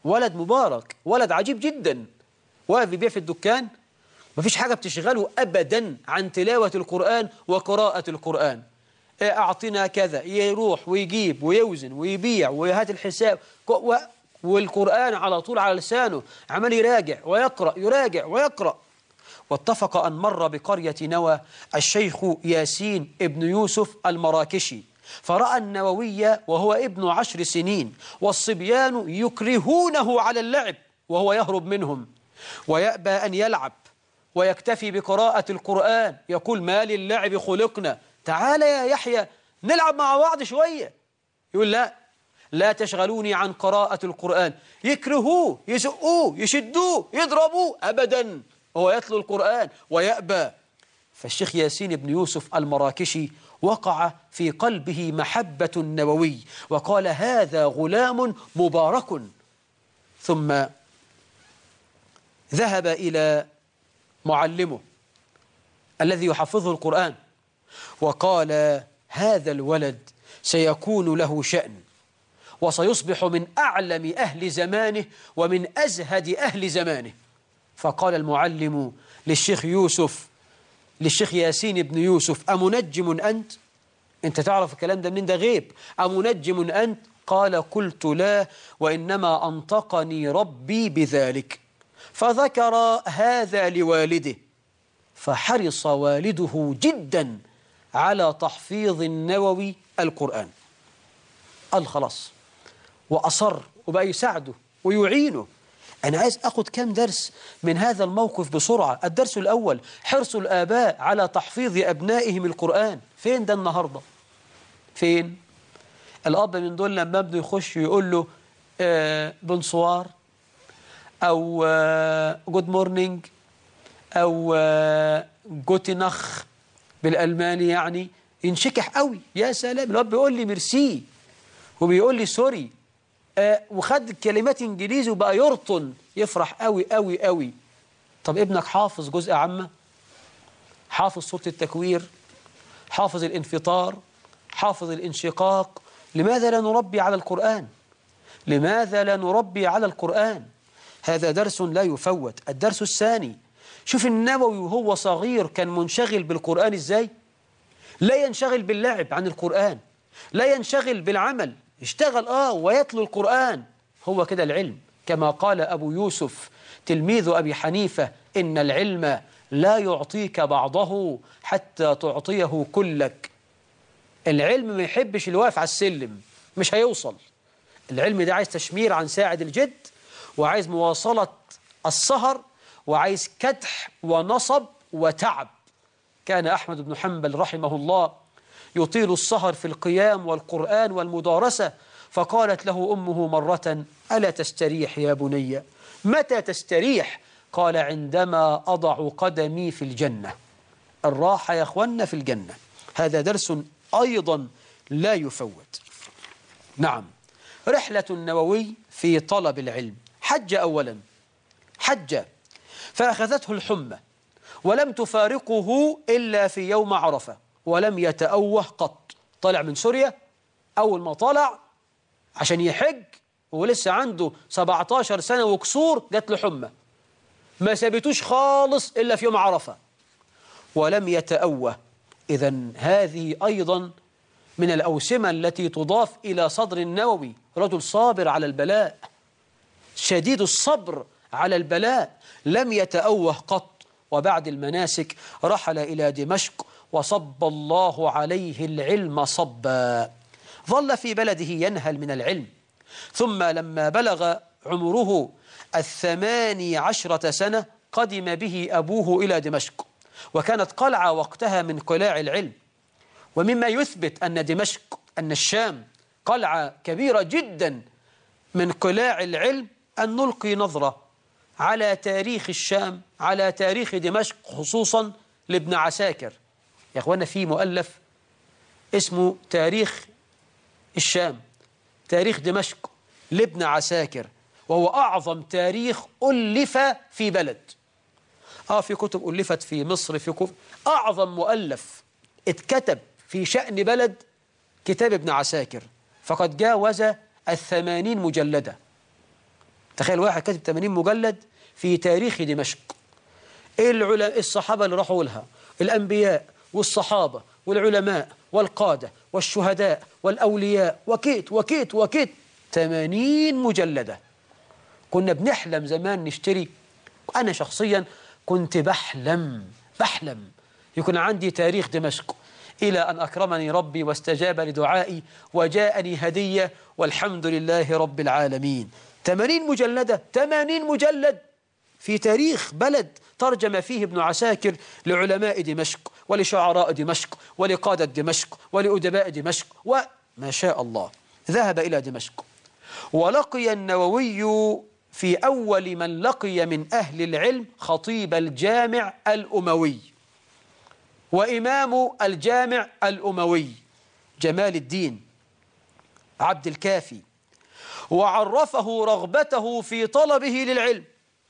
ولد مبارك ولد عجيب جدا واقف بيبيع في الدكان مفيش حاجة بتشغله أبدا عن تلاوة القرآن وقراءة القرآن أعطنا كذا يروح ويجيب ويوزن ويبيع ويهات الحساب و... والقرآن على طول على لسانه عمال يراجع ويقرأ يراجع ويقرأ واتفق أن مر بقرية نوى الشيخ ياسين ابن يوسف المراكشي فرأى النووي وهو ابن عشر سنين والصبيان يكرهونه على اللعب وهو يهرب منهم ويأبى أن يلعب ويكتفي بقراءة القرآن يقول ما للعب خلقنا تعال يا يحيى نلعب مع بعض شوية يقول لا لا تشغلوني عن قراءة القرآن يكرهوه يزقوه يشدوه يضربوه أبدا هو يتلو القرآن ويأبى فالشيخ ياسين بن يوسف المراكشي وقع في قلبه محبة النووي وقال هذا غلام مبارك ثم ذهب إلى معلمه الذي يحفظه القرآن وقال هذا الولد سيكون له شأن وسيصبح من أعلم أهل زمانه ومن أزهد أهل زمانه فقال المعلم للشيخ يوسف للشيخ ياسين بن يوسف أمنجم أنت؟ أنت تعرف الكلام ده منين ده غيب أمنجم أنت؟ قال قلت لا وإنما أنطقني ربي بذلك فذكر هذا لوالده فحرص والده جدا على تحفيظ النووي القرآن قال خلاص وأصر وبقى يساعده ويعينه أنا عايز أخذ كم درس من هذا الموقف بسرعة الدرس الأول حرص الآباء على تحفيظ أبنائهم القرآن فين ده النهاردة فين الأب من دول لما ابنه يخش يقول له آه بنصوار أو آه جود مورنينج أو آه جوتينخ بالألماني يعني ينشكح قوي يا سلام الأب بيقول لي ميرسي وبيقول لي سوري آه وخد كلمات انجليزي وبقى يرطن يفرح قوي قوي قوي طب ابنك حافظ جزء عامة حافظ سورة التكوير حافظ الانفطار حافظ الانشقاق لماذا لا نربي على القرآن لماذا لا نربي على القرآن هذا درس لا يفوت الدرس الثاني شوف النووي وهو صغير كان منشغل بالقرآن ازاي لا ينشغل باللعب عن القرآن لا ينشغل بالعمل اشتغل آه ويتلو القرآن هو كده العلم كما قال أبو يوسف تلميذ أبي حنيفة إن العلم لا يعطيك بعضه حتى تعطيه كلك العلم ما يحبش اللي واقف على السلم مش هيوصل العلم ده عايز تشمير عن ساعد الجد وعايز مواصلة السهر وعايز كدح ونصب وتعب كان أحمد بن حنبل رحمه الله يطيل السهر في القيام والقرآن والمدارسة فقالت له أمه مرة ألا تستريح يا بني متى تستريح قال عندما أضع قدمي في الجنة الراحة يا أخوانا في الجنة هذا درس أيضا لا يفوت نعم رحلة النووي في طلب العلم حج أولا حج فأخذته الحمى ولم تفارقه إلا في يوم عرفة ولم يتأوه قط طلع من سوريا أول ما طلع عشان يحج ولسه عنده 17 سنة وكسور جات له حمى ما سابتوش خالص إلا في يوم عرفة ولم يتأوه إذا هذه أيضا من الأوسمة التي تضاف إلى صدر النووي رجل صابر على البلاء شديد الصبر على البلاء لم يتأوه قط وبعد المناسك رحل إلى دمشق وصب الله عليه العلم صبا ظل في بلده ينهل من العلم ثم لما بلغ عمره الثماني عشرة سنة قدم به أبوه إلى دمشق وكانت قلعة وقتها من قلاع العلم ومما يثبت أن دمشق أن الشام قلعة كبيرة جدا من قلاع العلم أن نلقي نظرة على تاريخ الشام على تاريخ دمشق خصوصا لابن عساكر يا أخوانا في مؤلف اسمه تاريخ الشام تاريخ دمشق لابن عساكر وهو أعظم تاريخ ألف في بلد آه في كتب ألفت في مصر في كتب أعظم مؤلف اتكتب في شأن بلد كتاب ابن عساكر فقد جاوز الثمانين مجلدة تخيل واحد كاتب 80 مجلد في تاريخ دمشق ايه العلماء الصحابة اللي راحوا لها الأنبياء والصحابة والعلماء والقادة والشهداء والأولياء وكيت وكيت وكيت 80 مجلدة كنا بنحلم زمان نشتري أنا شخصيا كنت بحلم بحلم يكون عندي تاريخ دمشق إلى أن أكرمني ربي واستجاب لدعائي وجاءني هدية والحمد لله رب العالمين 80 مجلدة 80 مجلد في تاريخ بلد ترجم فيه ابن عساكر لعلماء دمشق ولشعراء دمشق ولقادة دمشق ولأدباء دمشق وما شاء الله ذهب إلى دمشق ولقي النووي في أول من لقي من أهل العلم خطيب الجامع الأموي وإمام الجامع الأموي جمال الدين عبد الكافي وعرفه رغبته في طلبه للعلم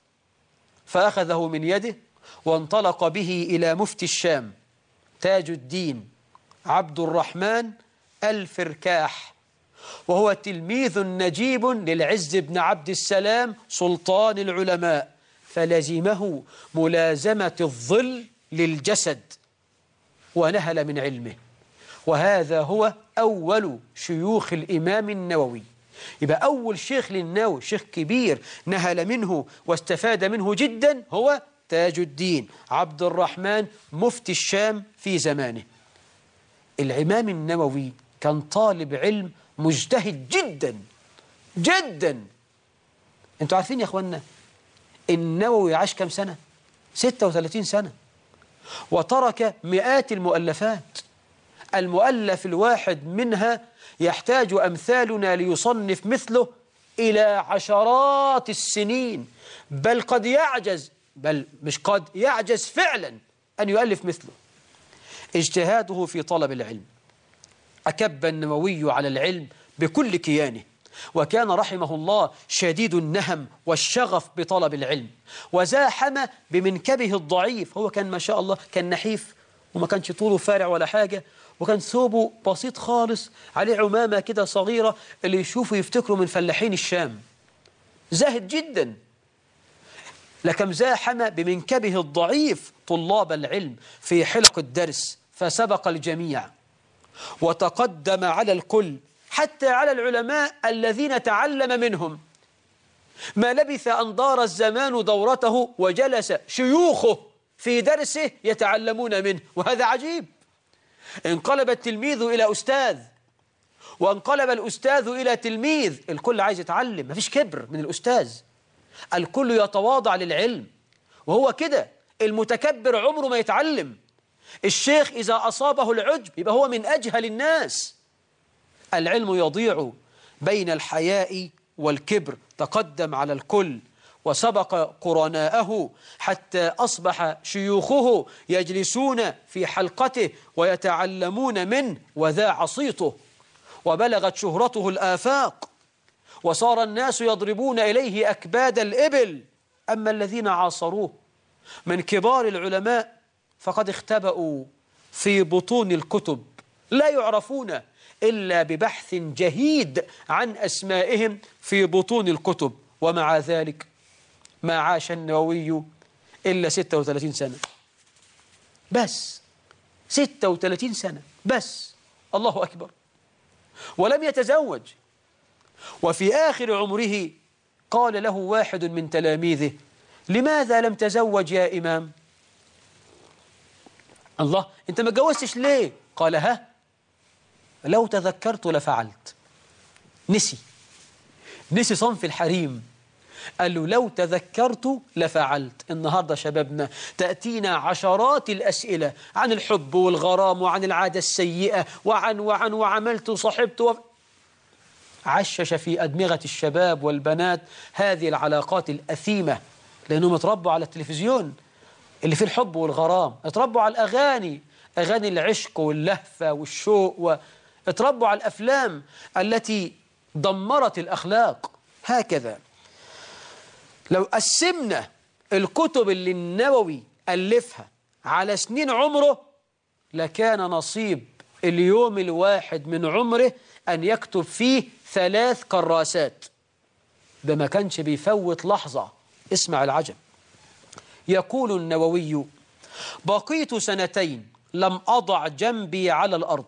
فأخذه من يده وانطلق به إلى مفتي الشام تاج الدين عبد الرحمن الفركاح وهو تلميذ نجيب للعز بن عبد السلام سلطان العلماء فلزمه ملازمة الظل للجسد ونهل من علمه وهذا هو أول شيوخ الإمام النووي يبقى أول شيخ للنووي شيخ كبير نهل منه واستفاد منه جدا هو تاج الدين عبد الرحمن مفتي الشام في زمانه الإمام النووي كان طالب علم مجتهد جدا جدا انتوا عارفين يا اخوانا النووي عاش كم سنة 36 سنة وترك مئات المؤلفات المؤلف الواحد منها يحتاج أمثالنا ليصنف مثله إلى عشرات السنين بل قد يعجز بل مش قد يعجز فعلا أن يؤلف مثله اجتهاده في طلب العلم أكب النووي على العلم بكل كيانه وكان رحمه الله شديد النهم والشغف بطلب العلم وزاحم بمنكبه الضعيف هو كان ما شاء الله كان نحيف وما كانش طوله فارع ولا حاجة وكان ثوبه بسيط خالص عليه عمامة كده صغيرة اللي يشوفوا يفتكروا من فلاحين الشام زاهد جدا لكم زاحم بمنكبه الضعيف طلاب العلم في حلق الدرس فسبق الجميع وتقدم على الكل حتى على العلماء الذين تعلم منهم ما لبث أن دار الزمان دورته وجلس شيوخه في درسه يتعلمون منه وهذا عجيب انقلب التلميذ إلى أستاذ وانقلب الأستاذ إلى تلميذ الكل عايز يتعلم ما فيش كبر من الأستاذ الكل يتواضع للعلم وهو كده المتكبر عمره ما يتعلم الشيخ إذا أصابه العجب يبقى هو من أجهل الناس العلم يضيع بين الحياء والكبر تقدم على الكل وسبق قرناءه حتى أصبح شيوخه يجلسون في حلقته ويتعلمون منه وذاع صيته وبلغت شهرته الآفاق وصار الناس يضربون إليه أكباد الإبل أما الذين عاصروه من كبار العلماء فقد اختبأوا في بطون الكتب لا يعرفون إلا ببحث جهيد عن أسمائهم في بطون الكتب ومع ذلك ما عاش النووي إلا 36 سنة بس 36 سنة بس الله أكبر ولم يتزوج وفي آخر عمره قال له واحد من تلاميذه لماذا لم تزوج يا إمام الله أنت ما اتجوزتش ليه قال ها لو تذكرت لفعلت نسي نسي صنف الحريم قال له لو تذكرت لفعلت النهاردة شبابنا تأتينا عشرات الأسئلة عن الحب والغرام وعن العادة السيئة وعن وعن وعملت وصحبت و... عشش في أدمغة الشباب والبنات هذه العلاقات الأثيمة لأنهم اتربوا على التلفزيون اللي فيه الحب والغرام اتربوا على الأغاني أغاني العشق واللهفة والشوق و... اتربوا على الأفلام التي دمرت الأخلاق هكذا لو قسمنا الكتب اللي النووي ألفها على سنين عمره لكان نصيب اليوم الواحد من عمره أن يكتب فيه ثلاث كراسات ده ما كانش بيفوت لحظة اسمع العجب يقول النووي بقيت سنتين لم أضع جنبي على الأرض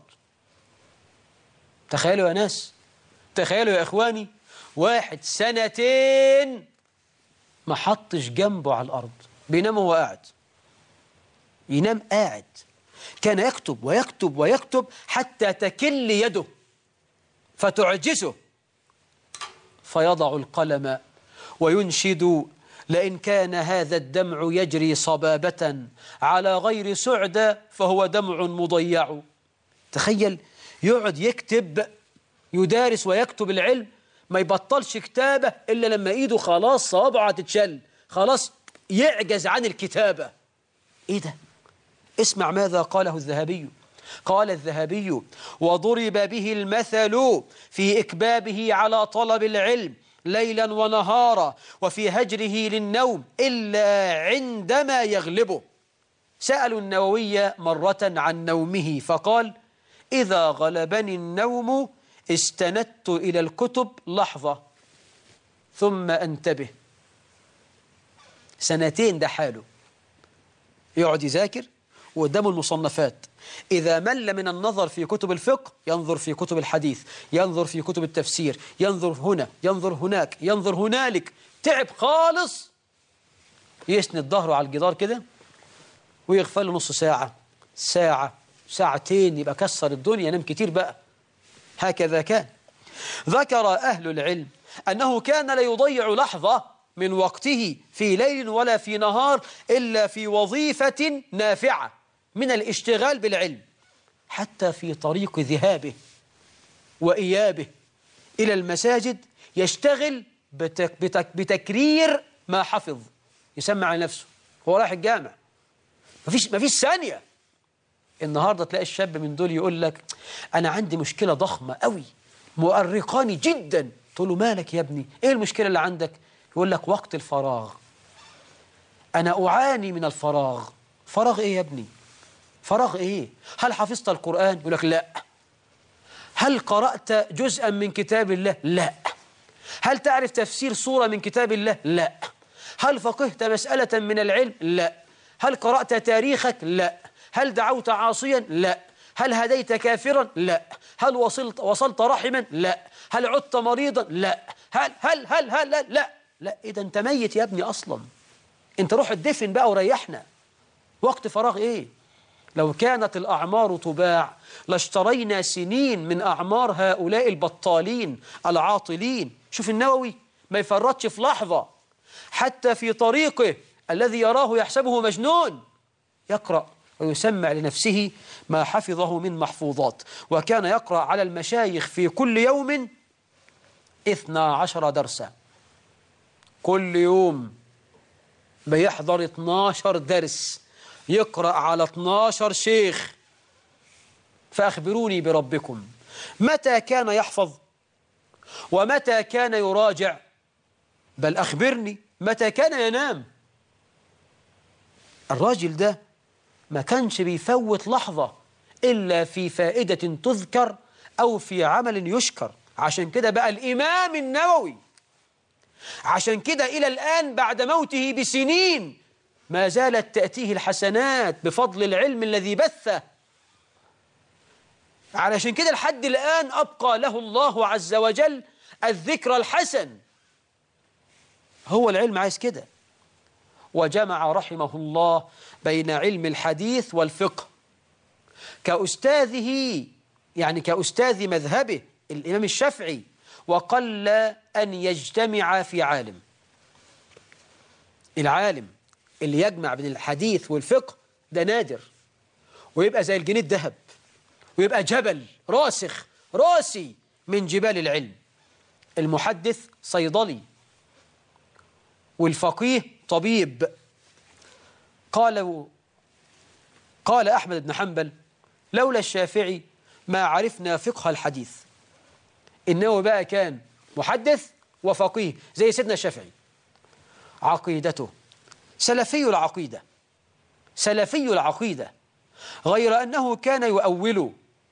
تخيلوا يا ناس تخيلوا يا إخواني واحد سنتين ما حطش جنبه على الأرض بينام وهو قاعد ينام قاعد كان يكتب ويكتب ويكتب حتى تكل يده فتعجزه فيضع القلم وينشد لئن كان هذا الدمع يجري صبابة على غير سعدة فهو دمع مضيع تخيل يقعد يكتب يدارس ويكتب العلم ما يبطلش كتابة إلا لما إيده خلاص صوابعه تتشل خلاص يعجز عن الكتابة إيه ده؟ اسمع ماذا قاله الذهبي قال الذهبي وضرب به المثل في إكبابه على طلب العلم ليلا ونهارا وفي هجره للنوم إلا عندما يغلبه سألوا النووي مرة عن نومه فقال إذا غلبني النوم استندت إلى الكتب لحظة ثم أنتبه سنتين ده حاله يقعد يذاكر وقدامه المصنفات إذا مل من النظر في كتب الفقه ينظر في كتب الحديث ينظر في كتب التفسير ينظر هنا ينظر هناك ينظر هنالك تعب خالص يسند ظهره على الجدار كده ويغفل له نص ساعة ساعة ساعتين يبقى كسر الدنيا نام كتير بقى هكذا كان ذكر أهل العلم أنه كان لا يضيع لحظة من وقته في ليل ولا في نهار إلا في وظيفة نافعة من الاشتغال بالعلم حتى في طريق ذهابه وإيابه إلى المساجد يشتغل بتك بتك بتكرير ما حفظ يسمع على نفسه هو رايح الجامع مفيش مفيش ثانية النهاردة تلاقي الشاب من دول يقول لك أنا عندي مشكلة ضخمة قوي مؤرقاني جدا تقول له مالك يا ابني إيه المشكلة اللي عندك يقول لك وقت الفراغ أنا أعاني من الفراغ فراغ إيه يا ابني فراغ إيه هل حفظت القرآن يقول لك لا هل قرأت جزءا من كتاب الله لا هل تعرف تفسير صورة من كتاب الله لا هل فقهت مسألة من العلم لا هل قرأت تاريخك لا هل دعوت عاصيا لا هل هديت كافرا لا هل وصلت وصلت رحما لا هل عدت مريضا لا هل هل هل هل لا لا, لا. اذا انت ميت يا ابني اصلا انت روح الدفن بقى وريحنا وقت فراغ ايه لو كانت الأعمار تباع لاشترينا سنين من أعمار هؤلاء البطالين العاطلين شوف النووي ما يفرطش في لحظة حتى في طريقه الذي يراه يحسبه مجنون يقرأ ويسمع لنفسه ما حفظه من محفوظات وكان يقرأ على المشايخ في كل يوم اثنا عشر درسا كل يوم بيحضر 12 درس يقرأ على 12 شيخ فأخبروني بربكم متى كان يحفظ ومتى كان يراجع بل أخبرني متى كان ينام الراجل ده ما كانش بيفوت لحظة إلا في فائدة تذكر أو في عمل يشكر عشان كده بقى الإمام النووي عشان كده إلى الآن بعد موته بسنين ما زالت تأتيه الحسنات بفضل العلم الذي بثه علشان كده لحد الآن أبقى له الله عز وجل الذكر الحسن هو العلم عايز كده وجمع رحمه الله بين علم الحديث والفقه كأستاذه يعني كأستاذ مذهبه الإمام الشافعي وقل أن يجتمع في عالم العالم اللي يجمع بين الحديث والفقه ده نادر ويبقى زي الجنيه الذهب ويبقى جبل راسخ راسي من جبال العلم المحدث صيدلي والفقيه طبيب قال قال أحمد بن حنبل لولا الشافعي ما عرفنا فقه الحديث إنه بقى كان محدث وفقيه زي سيدنا الشافعي عقيدته سلفي العقيدة سلفي العقيدة غير أنه كان يؤول